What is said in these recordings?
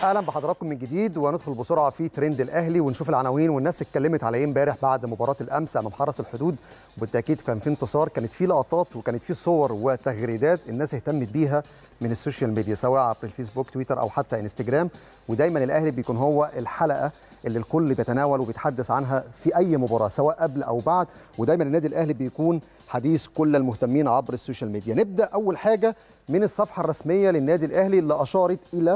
اهلا بحضراتكم من جديد وندخل بسرعه في ترند الاهلي ونشوف العناوين والناس اتكلمت على ايه امبارح بعد مباراه الامس امام حرس الحدود وبالتاكيد كان في انتصار كانت في لقطات وكانت في صور وتغريدات الناس اهتمت بيها من السوشيال ميديا سواء عبر الفيسبوك تويتر او حتى انستجرام ودايما الاهلي بيكون هو الحلقه اللي الكل بيتناول وبيتحدث عنها في اي مباراه سواء قبل او بعد ودايما النادي الاهلي بيكون حديث كل المهتمين عبر السوشيال ميديا نبدا اول حاجه من الصفحه الرسميه للنادي الاهلي اللي اشارت الى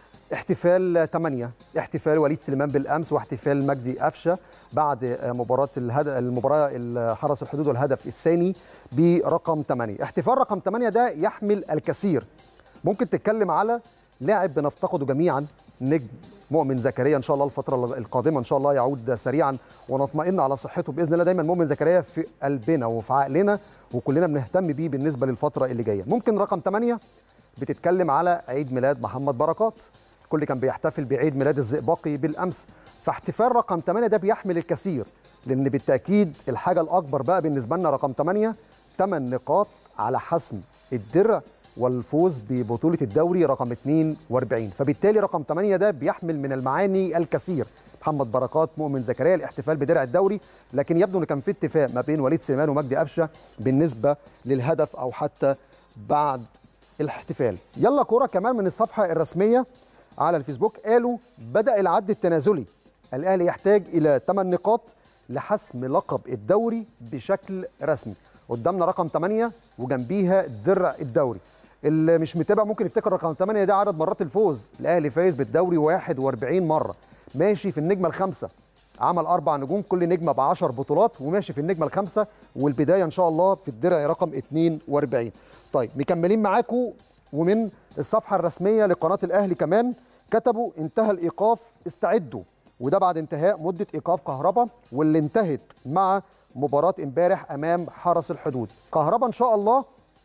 احتفال 8 احتفال وليد سليمان بالامس واحتفال مجدي قفشه بعد مباراه الهدف المباراه حرس الحدود والهدف الثاني برقم 8 احتفال رقم 8 ده يحمل الكثير ممكن تتكلم على لاعب بنفتقده جميعا نجم مؤمن زكريا ان شاء الله الفتره القادمه ان شاء الله يعود سريعا ونطمئن على صحته باذن الله دايما مؤمن زكريا في قلبنا وفي عقلنا وكلنا بنهتم بيه بالنسبه للفتره اللي جايه ممكن رقم 8 بتتكلم على عيد ميلاد محمد بركات الكل كان بيحتفل بعيد ميلاد الزئبقي بالامس فاحتفال رقم 8 ده بيحمل الكثير لان بالتاكيد الحاجه الاكبر بقى بالنسبه لنا رقم 8 8 نقاط على حسم الدرع والفوز ببطوله الدوري رقم 42 فبالتالي رقم 8 ده بيحمل من المعاني الكثير محمد بركات مؤمن زكريا الاحتفال بدرع الدوري لكن يبدو ان كان في اتفاق ما بين وليد سليمان ومجدي قفشه بالنسبه للهدف او حتى بعد الاحتفال يلا كوره كمان من الصفحه الرسميه على الفيسبوك قالوا بدأ العد التنازلي الأهلي يحتاج إلى 8 نقاط لحسم لقب الدوري بشكل رسمي قدامنا رقم 8 وجنبيها درع الدوري اللي مش متابع ممكن يفتكر رقم 8 ده عدد مرات الفوز الأهلي فايز بالدوري 41 مرة ماشي في النجمة الخامسة عمل أربع نجوم كل نجمة ب 10 بطولات وماشي في النجمة الخامسة والبداية إن شاء الله في الدرع رقم 42 طيب مكملين معاكم ومن الصفحة الرسمية لقناة الأهلي كمان كتبوا انتهى الايقاف استعدوا وده بعد انتهاء مده ايقاف كهربا واللي انتهت مع مباراه امبارح امام حرس الحدود كهربا ان شاء الله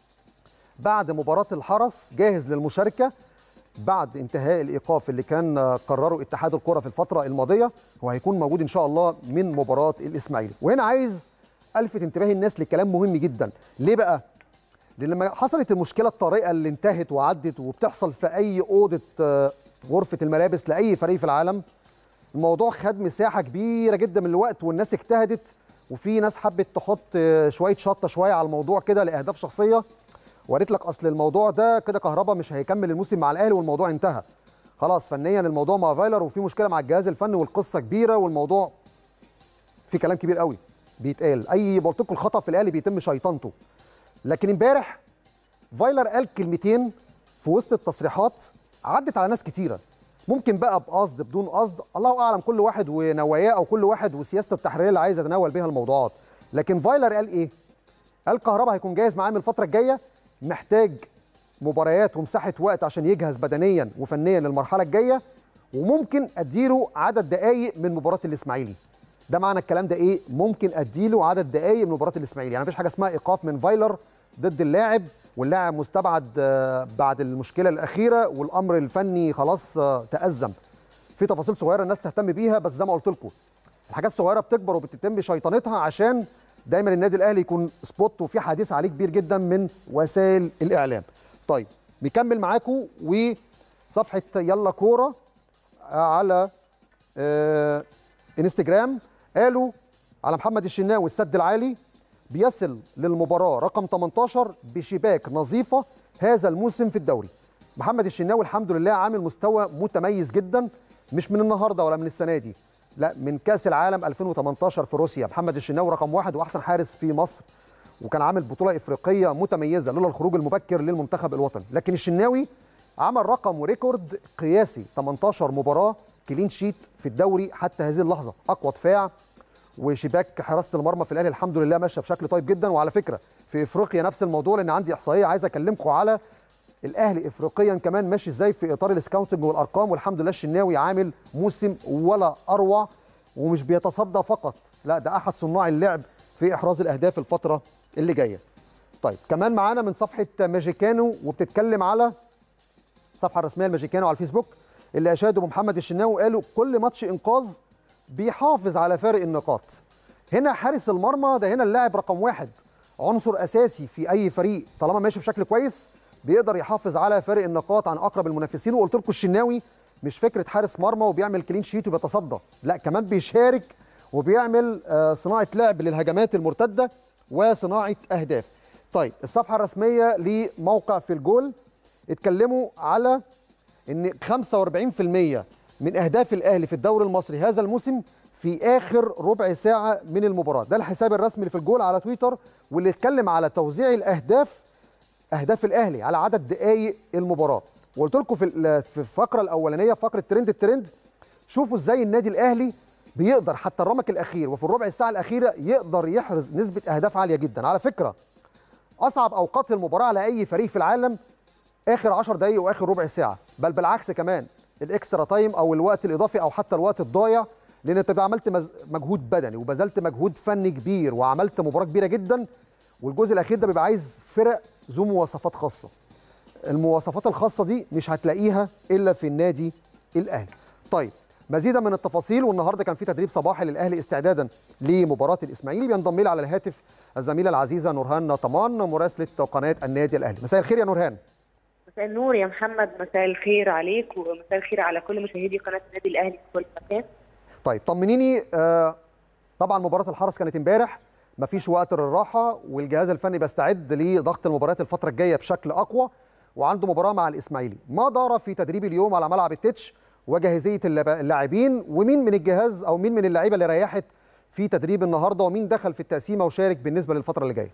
بعد مباراه الحرس جاهز للمشاركه بعد انتهاء الايقاف اللي كان قرره اتحاد الكره في الفتره الماضيه هو هيكون موجود ان شاء الله من مباراه الاسماعيلي وهنا عايز الفت انتباه الناس لكلام مهم جدا ليه بقى لان لما حصلت المشكله الطارئه اللي انتهت وعدت وبتحصل في اي اوضه غرفه الملابس لاي فريق في العالم الموضوع خد مساحه كبيره جدا من الوقت والناس اجتهدت وفي ناس حبت تحط شويه شطه شويه على الموضوع كده لاهداف شخصيه وقالت لك اصل الموضوع ده كده كهربا مش هيكمل الموسم مع الاهلي والموضوع انتهى خلاص فنيا الموضوع مع فايلر وفي مشكله مع الجهاز الفني والقصه كبيره والموضوع في كلام كبير قوي بيتقال اي بقول لكم الخطا في الاهلي بيتم شيطنته لكن امبارح فايلر قال كلمتين في وسط التصريحات عدت على ناس كتيره ممكن بقى بقصد بدون قصد الله اعلم كل واحد ونواياه او كل واحد وسياسته التحريريه اللي عايز يتناول بها الموضوعات لكن فايلر قال ايه قال كهربا هيكون جاهز معاه من الفتره الجايه محتاج مباريات ومساحه وقت عشان يجهز بدنيا وفنيا للمرحله الجايه وممكن اديله عدد دقائق من مباراه الاسماعيلي ده معنى الكلام ده ايه ممكن اديله عدد دقائق من مباراه الاسماعيلي يعني مفيش حاجه اسمها ايقاف من فايلر ضد اللاعب واللاعب مستبعد بعد المشكله الاخيره والامر الفني خلاص تازم في تفاصيل صغيره الناس تهتم بيها بس زي ما قلت لكم الحاجات الصغيره بتكبر وبتتم شيطنتها عشان دايما النادي الاهلي يكون سبوت وفي حديث عليه كبير جدا من وسائل الاعلام طيب نكمل معاكم وصفحه يلا كوره على آه انستجرام قالوا على محمد الشناوي السد العالي بيصل للمباراه رقم 18 بشباك نظيفه هذا الموسم في الدوري. محمد الشناوي الحمد لله عامل مستوى متميز جدا مش من النهارده ولا من السنه دي لا من كاس العالم 2018 في روسيا محمد الشناوي رقم واحد واحسن حارس في مصر وكان عامل بطوله افريقيه متميزه لولا الخروج المبكر للمنتخب الوطني لكن الشناوي عمل رقم وريكورد قياسي 18 مباراه كلين شيت في الدوري حتى هذه اللحظه اقوى دفاع وشباك حراسه المرمى في الاهلي الحمد لله ماشيه بشكل طيب جدا وعلى فكره في افريقيا نفس الموضوع لان عندي احصائيه عايز اكلمكم على الاهلي افريقيا كمان ماشي ازاي في اطار السكاوتنج والارقام والحمد لله الشناوي عامل موسم ولا اروع ومش بيتصدى فقط لا ده احد صناع اللعب في احراز الاهداف الفتره اللي جايه طيب كمان معانا من صفحه ماجيكانو وبتتكلم على الصفحه الرسميه لماجيكانو على الفيسبوك اللي اشادوا بمحمد الشناوي وقالوا كل ماتش انقاذ بيحافظ على فارق النقاط هنا حارس المرمى ده هنا اللاعب رقم واحد عنصر اساسي في اي فريق طالما ماشي بشكل كويس بيقدر يحافظ على فارق النقاط عن اقرب المنافسين وقلت لكم الشناوي مش فكره حارس مرمى وبيعمل كلين شيت وبيتصدى لا كمان بيشارك وبيعمل آه، صناعه لعب للهجمات المرتده وصناعه اهداف طيب الصفحه الرسميه لموقع في الجول اتكلموا على ان 45% من اهداف الاهلي في الدوري المصري هذا الموسم في اخر ربع ساعه من المباراه ده الحساب الرسمي اللي في الجول على تويتر واللي اتكلم على توزيع الاهداف اهداف الاهلي على عدد دقائق المباراه وقلت لكم في ال- في الفقره الاولانيه فقره ترند الترند شوفوا ازاي النادي الاهلي بيقدر حتى الرمق الاخير وفي الربع الساعه الاخيره يقدر يحرز نسبه اهداف عاليه جدا على فكره اصعب اوقات المباراه على اي فريق في العالم اخر 10 دقائق واخر ربع ساعه بل بالعكس كمان الاكسترا تايم او الوقت الاضافي او حتى الوقت الضايع لان انت بقى عملت مز- مجهود بدني وبذلت مجهود فني كبير وعملت مباراه كبيره جدا والجزء الاخير ده بيبقى عايز فرق ذو مواصفات خاصه المواصفات الخاصه دي مش هتلاقيها الا في النادي الاهلي طيب مزيدا من التفاصيل والنهارده كان في تدريب صباحي للاهلي استعدادا لمباراه الاسماعيلي بينضم لي على الهاتف الزميله العزيزه نورهان طمان مراسله قناه النادي الاهلي مساء الخير يا نورهان مساء النور يا محمد مساء الخير عليك ومساء الخير على كل مشاهدي قناه النادي الاهلي في كل مكان طيب طمنيني آه طبعا مباراه الحرس كانت امبارح مفيش وقت للراحه والجهاز الفني بيستعد لضغط المباريات الفتره الجايه بشكل اقوى وعنده مباراه مع الاسماعيلي ما دار في تدريب اليوم على ملعب التتش وجاهزيه اللعب- اللاعبين ومين من الجهاز او مين من اللعيبه اللي ريحت في تدريب النهارده ومين دخل في التقسيمه وشارك بالنسبه للفتره اللي جايه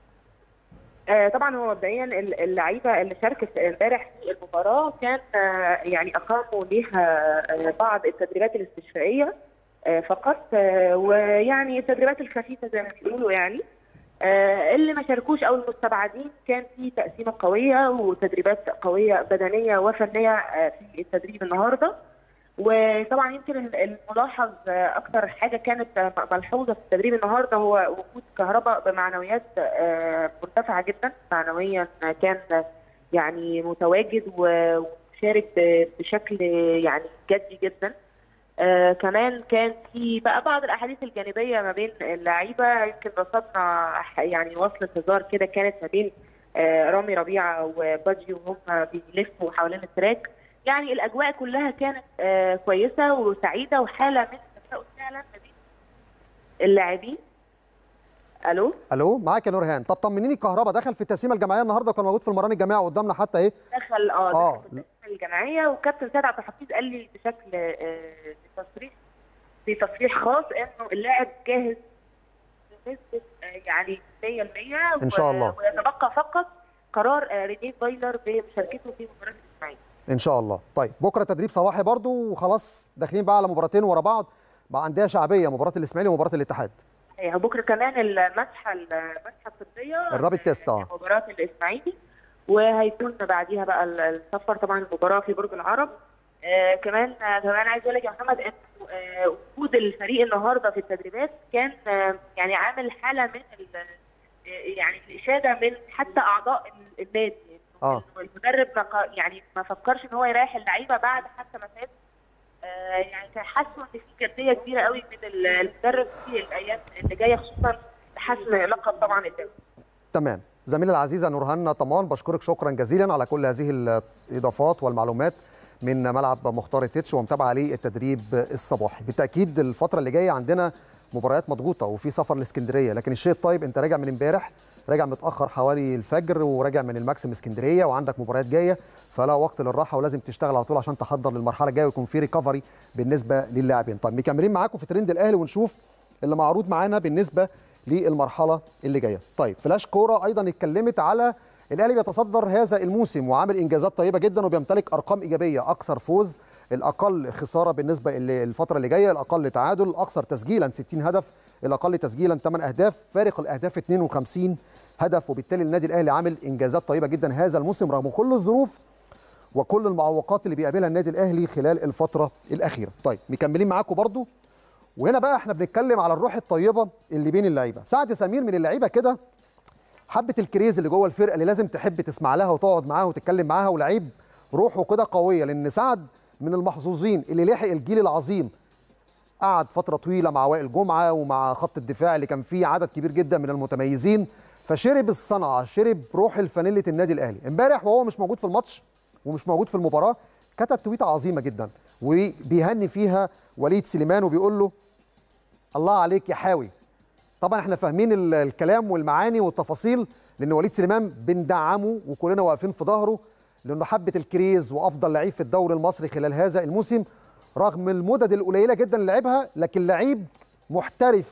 آه طبعا هو مبدئيا اللعيبه اللي شاركت امبارح في المباراه كان آه يعني اقاموا ليها آه بعض التدريبات الاستشفائيه آه فقط آه ويعني التدريبات الخفيفه زي ما بيقولوا يعني آه اللي ما شاركوش او المستبعدين كان في تقسيمه قويه وتدريبات قويه بدنيه وفنيه آه في التدريب النهارده وطبعا يمكن الملاحظ اكتر حاجه كانت ملحوظه في التدريب النهارده هو وجود كهرباء بمعنويات مرتفعه جدا معنويا كان يعني متواجد وشارك يعني يعني جدي جدا آه كمان كان في بقى بعض الاحاديث الجانبيه ما بين اللعيبه يمكن رصدنا يعني وصلة هزار كده كانت ما بين آه رامي ربيعه وبادجي وهم بيلفوا حوالين التراك يعني الاجواء كلها كانت آه كويسه وسعيده وحاله من التفاؤل فعلا ما بين اللاعبين الو الو معاك يا نورهان طب طمنيني كهربا دخل في التقسيمه الجماعيه النهارده وكان موجود في المران الجماعي قدامنا حتى ايه دخل اه آه. دخل في التقسيمة الجماعيه وكابتن سيد عبد الحفيظ قال لي بشكل آه في تصريح في تصريح خاص انه اللاعب جاهز بنسبه آه يعني 100% إن شاء الله. ويتبقى فقط قرار آه رينيه فايلر بمشاركته في مباراه الاسماعيلي ان شاء الله طيب بكره تدريب صباحي برضو وخلاص داخلين بقى على مباراتين ورا بعض بقى عندها شعبيه مباراه الاسماعيلي ومباراه الاتحاد ايه بكره كمان المسحه المسحه الطبيه الرابط تيست اه مباراه الاسماعيلي وهيكون بعديها بقى السفر طبعا المباراه في برج العرب آه كمان آه كمان عايز اقول لك يا محمد ان آه وجود الفريق النهارده في التدريبات كان آه يعني عامل حاله من ال- آه يعني الاشاده من حتى اعضاء النادي اه المدرب ما ق- يعني ما فكرش ان هو يريح اللعيبه بعد حتى ما فات آه يعني كان حاسوا ان في جديه كبيره قوي من ال- المدرب في الايام اللي جايه خصوصا لحسم لقب طبعا الدوري تمام زميلي العزيزه نورهان طمان بشكرك شكرا جزيلا على كل هذه الاضافات والمعلومات من ملعب مختار التتش ومتابعه للتدريب الصباحي بالتاكيد الفتره اللي جايه عندنا مباريات مضغوطه وفي سفر لاسكندريه لكن الشيء الطيب انت راجع من امبارح راجع متاخر حوالي الفجر وراجع من الماكسيم اسكندريه وعندك مباريات جايه فلا وقت للراحه ولازم تشتغل على طول عشان تحضر للمرحله الجايه ويكون في ريكفري بالنسبه للاعبين طيب مكملين معاكم في ترند الاهلي ونشوف اللي معروض معانا بالنسبه للمرحله اللي جايه طيب فلاش كوره ايضا اتكلمت على الاهلي بيتصدر هذا الموسم وعامل انجازات طيبه جدا وبيمتلك ارقام ايجابيه اكثر فوز الاقل خساره بالنسبه للفتره اللي جايه الاقل تعادل الاكثر تسجيلا 60 هدف الاقل تسجيلا 8 اهداف فارق الاهداف 52 هدف وبالتالي النادي الاهلي عامل انجازات طيبه جدا هذا الموسم رغم كل الظروف وكل المعوقات اللي بيقابلها النادي الاهلي خلال الفتره الاخيره طيب مكملين معاكم برضو وهنا بقى احنا بنتكلم على الروح الطيبه اللي بين اللعيبه سعد سمير من اللعيبه كده حبه الكريز اللي جوه الفرقه اللي لازم تحب تسمع لها وتقعد معاها وتتكلم معاها ولعيب روحه كده قويه لان سعد من المحظوظين اللي لحق الجيل العظيم قعد فتره طويله مع وائل جمعه ومع خط الدفاع اللي كان فيه عدد كبير جدا من المتميزين فشرب الصنعه شرب روح الفانيله النادي الاهلي امبارح وهو مش موجود في الماتش ومش موجود في المباراه كتب تويته عظيمه جدا وبيهني فيها وليد سليمان وبيقول له الله عليك يا حاوي طبعا احنا فاهمين ال- الكلام والمعاني والتفاصيل لان وليد سليمان بندعمه وكلنا واقفين في ظهره لانه حبه الكريز وافضل لعيب في الدوري المصري خلال هذا الموسم رغم المدد القليله جدا اللي لعبها لكن لعيب محترف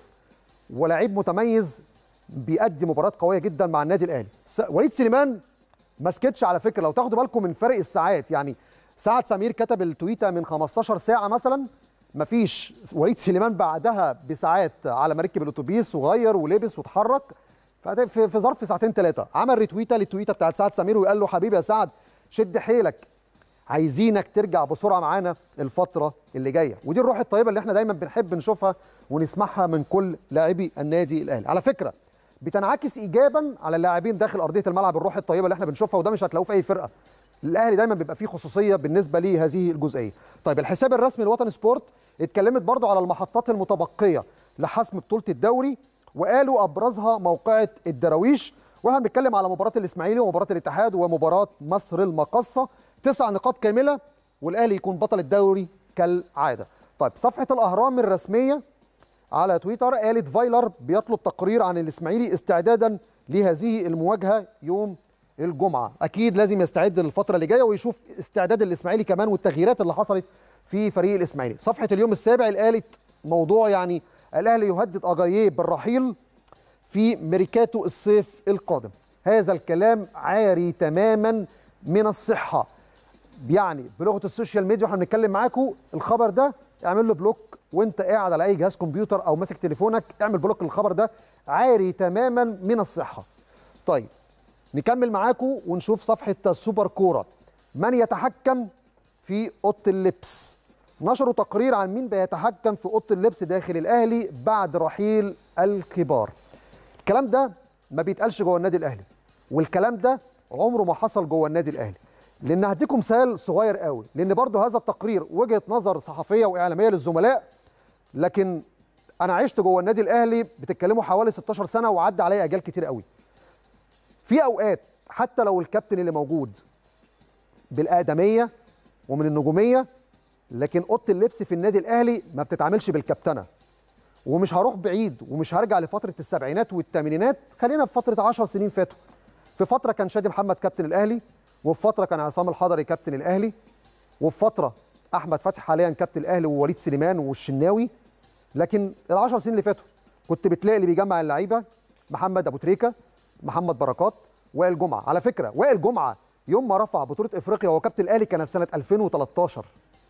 ولعيب متميز بيأدي مباريات قويه جدا مع النادي الاهلي س- وليد سليمان ما سكتش على فكره لو تاخدوا بالكم من فرق الساعات يعني سعد سمير كتب التويته من 15 ساعه مثلا مفيش وليد سليمان بعدها بساعات على مركب الاتوبيس وغير ولبس واتحرك فده في في ظرف ساعتين ثلاثه عمل ريتويته للتويته بتاعت سعد سمير وقال له حبيبي يا سعد شد حيلك عايزينك ترجع بسرعه معانا الفتره اللي جايه ودي الروح الطيبه اللي احنا دايما بنحب نشوفها ونسمعها من كل لاعبي النادي الاهلي على فكره بتنعكس ايجابا على اللاعبين داخل ارضيه الملعب الروح الطيبه اللي احنا بنشوفها وده مش هتلاقوه في اي فرقه الاهلي دايما بيبقى فيه خصوصيه بالنسبه لهذه الجزئيه طيب الحساب الرسمي لوطن سبورت اتكلمت برضو على المحطات المتبقيه لحسم بطوله الدوري وقالوا ابرزها موقعه الدراويش واحنا بنتكلم على مباراه الاسماعيلي ومباراه الاتحاد ومباراه مصر المقصه تسع نقاط كامله والاهلي يكون بطل الدوري كالعاده طيب صفحه الاهرام الرسميه على تويتر قالت فايلر بيطلب تقرير عن الاسماعيلي استعدادا لهذه المواجهه يوم الجمعه اكيد لازم يستعد للفتره اللي جايه ويشوف استعداد الاسماعيلي كمان والتغييرات اللي حصلت في فريق الاسماعيلي صفحه اليوم السابع اللي قالت موضوع يعني الاهلي يهدد اجاييه بالرحيل في ميركاتو الصيف القادم هذا الكلام عاري تماما من الصحه يعني بلغه السوشيال ميديا واحنا بنتكلم معاكم الخبر ده اعمل له بلوك وانت قاعد على اي جهاز كمبيوتر او ماسك تليفونك اعمل بلوك للخبر ده عاري تماما من الصحه طيب نكمل معاكم ونشوف صفحه سوبر كوره من يتحكم في اوضه اللبس نشروا تقرير عن مين بيتحكم في اوضه اللبس داخل الاهلي بعد رحيل الكبار الكلام ده ما بيتقالش جوه النادي الاهلي والكلام ده عمره ما حصل جوه النادي الاهلي لان هديكم مثال صغير قوي لان برضو هذا التقرير وجهه نظر صحفيه واعلاميه للزملاء لكن انا عشت جوه النادي الاهلي بتتكلموا حوالي 16 سنه وعدى عليا اجيال كتير قوي في اوقات حتى لو الكابتن اللي موجود بالادميه ومن النجوميه لكن اوضه اللبس في النادي الاهلي ما بتتعاملش بالكابتنه ومش هروح بعيد ومش هرجع لفتره السبعينات والثمانينات خلينا في فتره 10 سنين فاتوا في فتره كان شادي محمد كابتن الاهلي وفي فتره كان عصام الحضري كابتن الاهلي وفي فتره احمد فتحي حاليا كابتن الاهلي ووليد سليمان والشناوي لكن العشر سنين اللي فاتوا كنت بتلاقي اللي بيجمع اللعيبه محمد ابو تريكه محمد بركات وائل جمعه على فكره وائل جمعه يوم ما رفع بطوله افريقيا وهو كابتن الاهلي كانت سنه 2013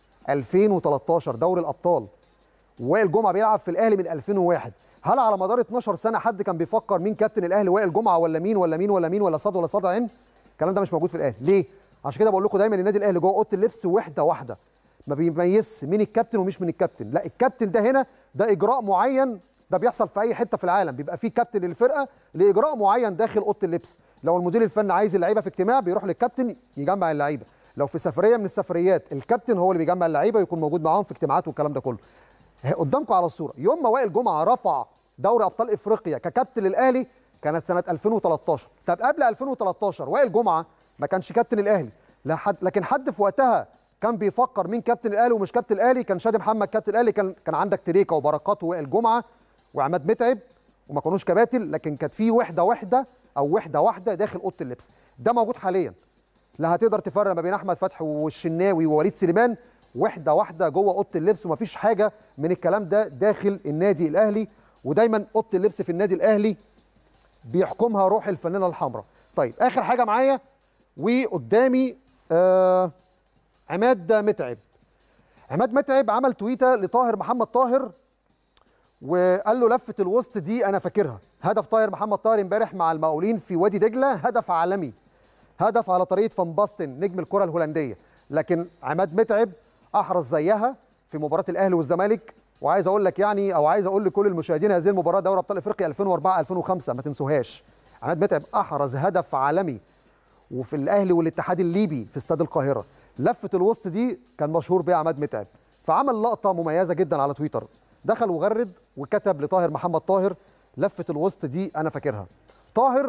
2013 دوري الابطال وائل جمعه بيلعب في الاهلي من 2001 هل على مدار 12 سنه حد كان بيفكر مين كابتن الاهلي وائل جمعه ولا مين ولا مين ولا مين ولا صاد ولا صاد عين الكلام ده مش موجود في الاهلي ليه عشان كده بقول لكم دايما النادي الاهلي جوه اوضه اللبس وحده واحده ما بيميزش مين الكابتن ومش من الكابتن لا الكابتن ده هنا ده اجراء معين ده بيحصل في اي حته في العالم بيبقى في كابتن للفرقه لاجراء معين داخل اوضه اللبس لو المدير الفني عايز اللعيبه في اجتماع بيروح للكابتن يجمع اللعيبه لو في سفريه من السفريات الكابتن هو اللي بيجمع اللعيبه ويكون موجود معاهم في اجتماعات والكلام ده كله قدامكم على الصوره يوم ما وائل جمعه رفع دوري ابطال افريقيا ككابتن للاهلي كانت سنه 2013 طب قبل 2013 وائل جمعه ما كانش كابتن الاهلي لا حد لكن حد في وقتها كان بيفكر مين كابتن الاهلي ومش كابتن الاهلي كان شادي محمد كابتن الاهلي كان كان عندك تريكا وبركات ووائل جمعه وعماد متعب وما كانوش كباتن لكن كانت في وحده وحده او وحده واحده داخل اوضه اللبس ده موجود حاليا لا هتقدر تفرق ما بين احمد فتحي والشناوي ووليد سليمان وحده واحده جوه اوضه اللبس ومفيش حاجه من الكلام ده داخل النادي الاهلي ودايما اوضه اللبس في النادي الاهلي بيحكمها روح الفانله الحمراء طيب اخر حاجه معايا وقدامي آه عماد متعب عماد متعب عمل تويته لطاهر محمد طاهر وقال له لفه الوسط دي انا فاكرها هدف طاهر محمد طاهر امبارح مع المقاولين في وادي دجله هدف عالمي هدف على طريقه فان باستن نجم الكره الهولنديه لكن عماد متعب احرز زيها في مباراه الاهلي والزمالك وعايز اقول لك يعني او عايز اقول لكل المشاهدين هذه المباراه دوري ابطال افريقيا 2004 2005 ما تنسوهاش عماد متعب احرز هدف عالمي وفي الاهلي والاتحاد الليبي في استاد القاهره لفه الوسط دي كان مشهور بيها عماد متعب فعمل لقطه مميزه جدا على تويتر دخل وغرد وكتب لطاهر محمد طاهر لفه الوسط دي انا فاكرها طاهر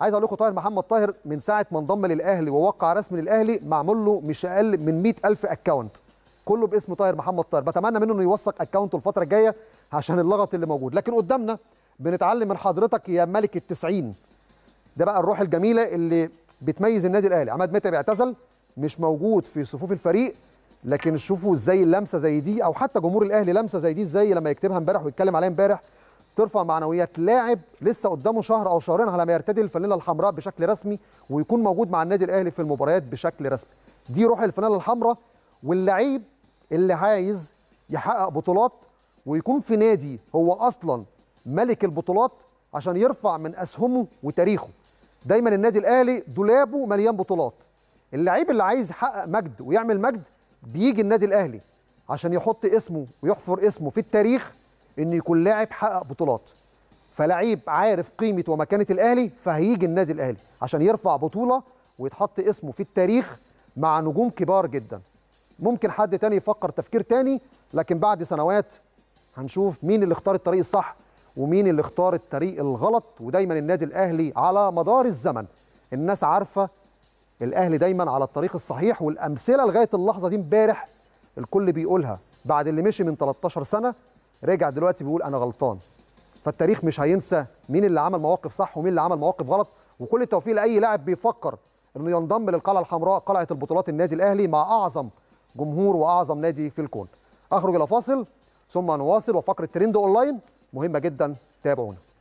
عايز اقول لكم طاهر محمد طاهر من ساعه ما انضم للاهلي ووقع رسمي للاهلي معمول له مش اقل من 100000 اكونت كله باسم طاهر محمد طاهر بتمنى منه انه يوثق اكونته الفتره الجايه عشان اللغط اللي موجود لكن قدامنا بنتعلم من حضرتك يا ملك التسعين ده بقى الروح الجميله اللي بتميز النادي الاهلي عماد متعب اعتزل مش موجود في صفوف الفريق لكن شوفوا ازاي اللمسه زي دي او حتى جمهور الاهلي لمسه زي دي ازاي لما يكتبها امبارح ويتكلم عليها امبارح ترفع معنويات لاعب لسه قدامه شهر او شهرين على ما يرتدي الفانيلا الحمراء بشكل رسمي ويكون موجود مع النادي الاهلي في المباريات بشكل رسمي دي روح الفانيلا الحمراء واللعيب اللي عايز يحقق بطولات ويكون في نادي هو اصلا ملك البطولات عشان يرفع من اسهمه وتاريخه دايما النادي الاهلي دولابه مليان بطولات اللعيب اللي عايز يحقق مجد ويعمل مجد بيجي النادي الاهلي عشان يحط اسمه ويحفر اسمه في التاريخ ان يكون لاعب حقق بطولات فلعيب عارف قيمه ومكانه الاهلي فهيجي النادي الاهلي عشان يرفع بطوله ويتحط اسمه في التاريخ مع نجوم كبار جدا ممكن حد تاني يفكر تفكير تاني لكن بعد سنوات هنشوف مين اللي اختار الطريق الصح ومين اللي اختار الطريق الغلط ودايما النادي الاهلي على مدار الزمن الناس عارفه الاهلي دايما على الطريق الصحيح والامثله لغايه اللحظه دي امبارح الكل بيقولها بعد اللي مشي من 13 سنه رجع دلوقتي بيقول انا غلطان فالتاريخ مش هينسى مين اللي عمل مواقف صح ومين اللي عمل مواقف غلط وكل التوفيق لاي لاعب بيفكر انه ينضم للقلعه الحمراء قلعه البطولات النادي الاهلي مع اعظم جمهور واعظم نادي في الكون اخرج الى فاصل ثم نواصل وفقره ترند اونلاين مهمه جدا تابعونا